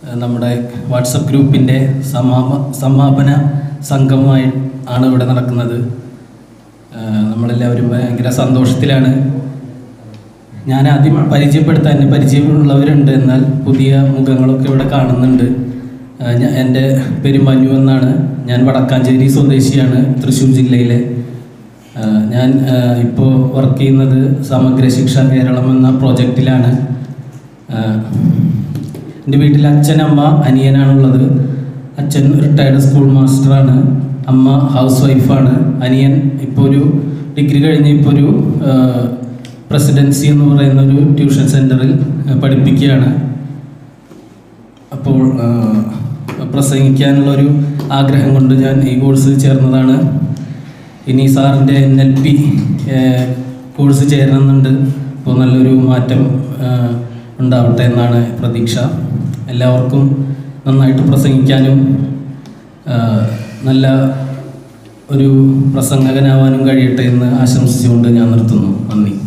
ഏഹ് നമ്മുടെ വാട്സപ്പ് ഗ്രൂപ്പിൻ്റെ സമാപ സമാപന സംഘമായി ആണ് ഇവിടെ നടക്കുന്നത് ഏഹ് നമ്മളെല്ലാവരും ഭയങ്കര സന്തോഷത്തിലാണ് ഞാൻ ആദ്യം പരിചയപ്പെടുത്താൻ എന്നെ പരിചയമുള്ളവരുണ്ട് എന്നാൽ പുതിയ മുഖങ്ങളൊക്കെ ഇവിടെ കാണുന്നുണ്ട് ഏഹ് ഞാൻ എൻ്റെ പേര് മനു എന്നാണ് ഞാൻ വടക്കാഞ്ചേരി സ്വദേശിയാണ് തൃശ്ശൂർ ജില്ലയിലെ ഏഹ് ഞാൻ ഇപ്പോൾ വർക്ക് ചെയ്യുന്നത് സമഗ്ര ശിക്ഷ കേരളം എന്ന പ്രോജക്റ്റിലാണ് ഏഹ് എൻ്റെ വീട്ടിൽ അച്ഛൻ അമ്മ അനിയനാണുള്ളത് അച്ഛൻ റിട്ടയർഡ് സ്കൂൾ മാസ്റ്ററാണ് അമ്മ ഹൗസ് വൈഫാണ് അനിയൻ ഇപ്പോൾ ഒരു ഡിഗ്രി കഴിഞ്ഞ് ഇപ്പോൾ ഒരു പ്രസിഡൻസി എന്ന് പറയുന്ന ഒരു ട്യൂഷൻ സെൻറ്ററിൽ പഠിപ്പിക്കുകയാണ് അപ്പോൾ ആ, പ്രസംഗിക്കാനുള്ളൊരു ആഗ്രഹം കൊണ്ട് ഞാൻ ഈ കോഴ്സ് ചേർന്നതാണ് ഇനി സാറിൻ്റെ എൻ എൽ പി കോഴ്സ് ചേരണമെന്നുണ്ട് അപ്പോൾ നല്ലൊരു മാറ്റം ആ, ഉണ്ടാവട്ടെ എന്നാണ് പ്രതീക്ഷ എല്ലാവർക്കും നന്നായിട്ട് പ്രസംഗിക്കാനും ആ, നല്ല ഒരു പ്രസംഗകനാവാനും കഴിയട്ടെ എന്ന് ആശംസിച്ചുകൊണ്ട് ഞാൻ നിർത്തുന്നു നന്ദി